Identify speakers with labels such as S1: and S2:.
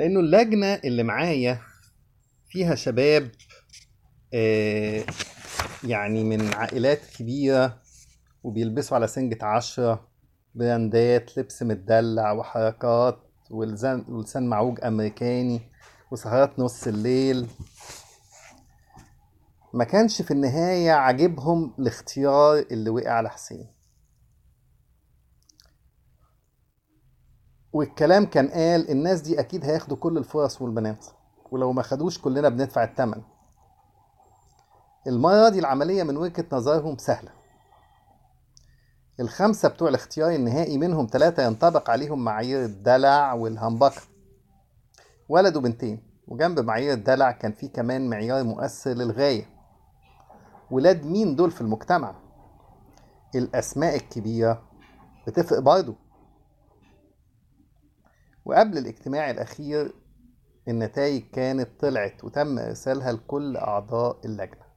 S1: لانه اللجنه اللي معايا فيها شباب آه، يعني من عائلات كبيره وبيلبسوا على سنجة عشرة براندات لبس متدلع وحركات ولسان ولسان معوج أمريكاني وسهرات نص الليل ما كانش في النهاية عاجبهم الاختيار اللي وقع على حسين والكلام كان قال الناس دي أكيد هياخدوا كل الفرص والبنات ولو ما خدوش كلنا بندفع الثمن المرة دي العملية من وجهة نظرهم سهلة الخمسة بتوع الاختيار النهائي منهم ثلاثة ينطبق عليهم معايير الدلع والهمبكة ولد وبنتين وجنب معايير الدلع كان في كمان معيار مؤثر للغاية ولاد مين دول في المجتمع الأسماء الكبيرة بتفرق برضه وقبل الاجتماع الأخير النتائج كانت طلعت وتم إرسالها لكل أعضاء اللجنة